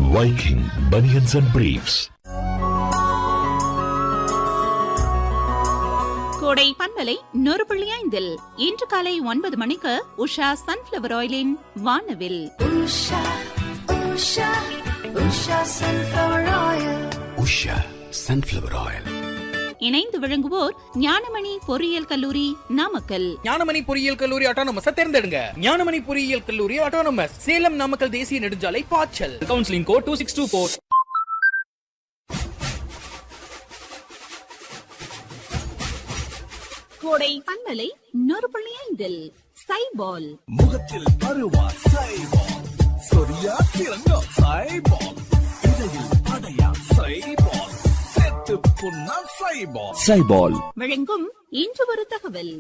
Viking Bunions and Briefs. கோடை பண்பலை நூறு புள்ளி ஐந்தில் இன்று காலை ஒன்பது மணிக்கு உஷா சன்ஃபிளவர் ஆயிலின் வானவில் Usha, Usha, Usha sunflower oil. Usha sunflower oil இணைந்து விளங்குவோர் ஞானமணி பொறியியல் கல்லூரி நாமக்கல் ஞானமணி பொறியியல் கல்லூரி ஆட்டோனமஸ் தேர்ந்தெடுங்க ஞானமணி பொறியியல் கல்லூரி ஆட்டோனமஸ் சேலம் நாமக்கல் தேசிய நெடுஞ்சாலை பாய்ச்சல் counselling code two six two four Kodai பண்பலை நூறு புள்ளி ஐந்தில் சைபால் முகத்தில் பருவா சைபால் சொரியா சிறங்க சைபால் இடையில் அடையா சைபால் செத்து புண்ணா சைபால் சைபால் வழங்கும் இன்று ஒரு தகவல்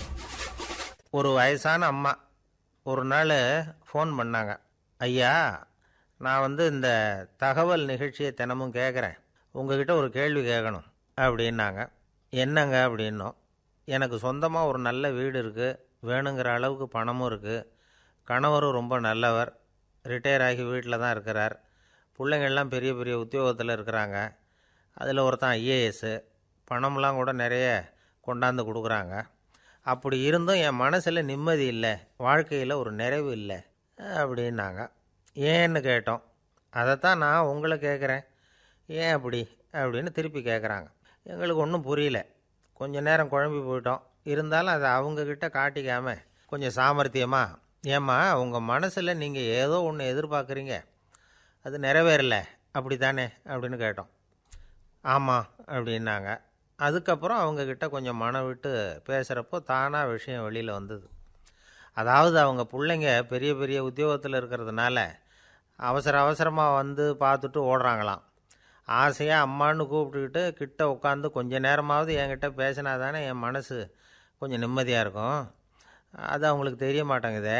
ஒரு வயசான அம்மா ஒரு நாள் ஃபோன் பண்ணாங்க ஐயா நான் வந்து இந்த தகவல் நிகழ்ச்சியை தினமும் கேட்குறேன் உங்ககிட்ட ஒரு கேள்வி கேட்கணும் அப்படின்னாங்க என்னங்க அப்படின்னோம் எனக்கு சொந்தமாக ஒரு நல்ல வீடு இருக்குது வேணுங்கிற அளவுக்கு பணமும் இருக்குது கணவரும் ரொம்ப நல்லவர் ரிட்டையர் ஆகி வீட்டில் தான் இருக்கிறார் பிள்ளைங்கள்லாம் பெரிய பெரிய உத்தியோகத்தில் இருக்கிறாங்க அதில் ஒருத்தன் ஐஏஎஸ்ஸு பணம்லாம் கூட நிறைய கொண்டாந்து கொடுக்குறாங்க அப்படி இருந்தும் என் மனசில் நிம்மதி இல்லை வாழ்க்கையில் ஒரு நிறைவு இல்லை அப்படின்னாங்க ஏன்னு கேட்டோம் அதைத்தான் நான் உங்களை கேட்குறேன் ஏன் அப்படி அப்படின்னு திருப்பி கேட்குறாங்க எங்களுக்கு ஒன்றும் புரியல கொஞ்ச நேரம் குழம்பி போயிட்டோம் இருந்தாலும் அதை அவங்கக்கிட்ட காட்டிக்காமல் கொஞ்சம் சாமர்த்தியமாக ஏம்மா உங்கள் மனசில் நீங்கள் ஏதோ ஒன்று எதிர்பார்க்குறீங்க அது நிறைவேறல அப்படி தானே அப்படின்னு கேட்டோம் ஆமாம் அப்படின்னாங்க அதுக்கப்புறம் அவங்கக்கிட்ட கொஞ்சம் மனம் விட்டு பேசுகிறப்போ தானாக விஷயம் வெளியில் வந்தது அதாவது அவங்க பிள்ளைங்க பெரிய பெரிய உத்தியோகத்தில் இருக்கிறதுனால அவசர அவசரமாக வந்து பார்த்துட்டு ஓடுறாங்களாம் ஆசையாக அம்மான்னு கூப்பிட்டுக்கிட்டு கிட்ட உட்காந்து கொஞ்ச நேரமாவது என்கிட்ட பேசினா தானே என் மனசு கொஞ்சம் நிம்மதியாக இருக்கும் அது அவங்களுக்கு தெரிய மாட்டேங்குதே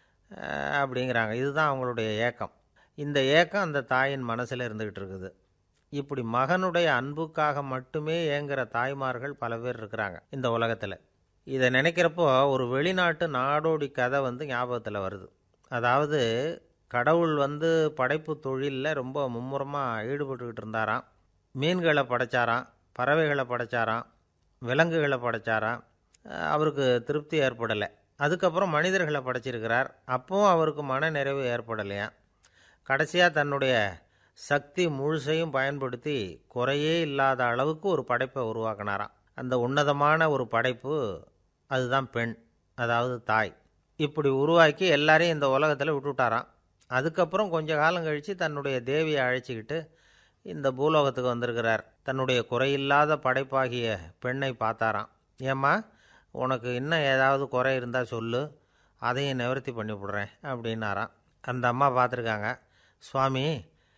அஹ் அப்படிங்கிறாங்க இதுதான் அவங்களுடைய ஏக்கம் இந்த ஏக்கம் அந்த தாயின் மனசில் இருந்துக்கிட்டு இருக்குது இப்படி மகனுடைய அன்புக்காக மட்டுமே ஏங்குற தாய்மார்கள் பல பேர் இருக்கிறாங்க இந்த உலகத்தில் இதை நினைக்கிறப்போ ஒரு வெளிநாட்டு நாடோடி கதை வந்து ஞாபகத்தில் வருது அதாவது கடவுள் வந்து படைப்பு தொழிலில் ரொம்ப மும்முரமாக ஈடுபட்டுக்கிட்டு இருந்தாராம் மீன்களை படைச்சாராம் பறவைகளை படைச்சாராம் விலங்குகளை படைச்சாராம் அஹ் அவருக்கு திருப்தி ஏற்படலை அதுக்கப்புறம் மனிதர்களை படைச்சிருக்கிறார் அப்பவும் அவருக்கு மன நிறைவு ஏற்படலையாம் கடைசியாக தன்னுடைய சக்தி முழுசையும் பயன்படுத்தி குறையே இல்லாத அளவுக்கு ஒரு படைப்பை உருவாக்கினாராம் அந்த உன்னதமான ஒரு படைப்பு அதுதான் பெண் அதாவது தாய் இப்படி உருவாக்கி எல்லாரையும் இந்த உலகத்தில் விட்டுவிட்டாராம் அதுக்கப்புறம் கொஞ்ச காலம் கழித்து தன்னுடைய தேவியை அழைச்சிக்கிட்டு இந்த பூலோகத்துக்கு வந்திருக்கிறார் தன்னுடைய குறையில்லாத படைப்பாகிய பெண்ணை பார்த்தாராம் ஏம்மா உனக்கு இன்னும் ஏதாவது குறை இருந்தால் சொல்லு அதையும் நிவர்த்தி பண்ணி விடுறேன் அப்படின்னாராம் அந்த அம்மா பார்த்துருக்காங்க சுவாமி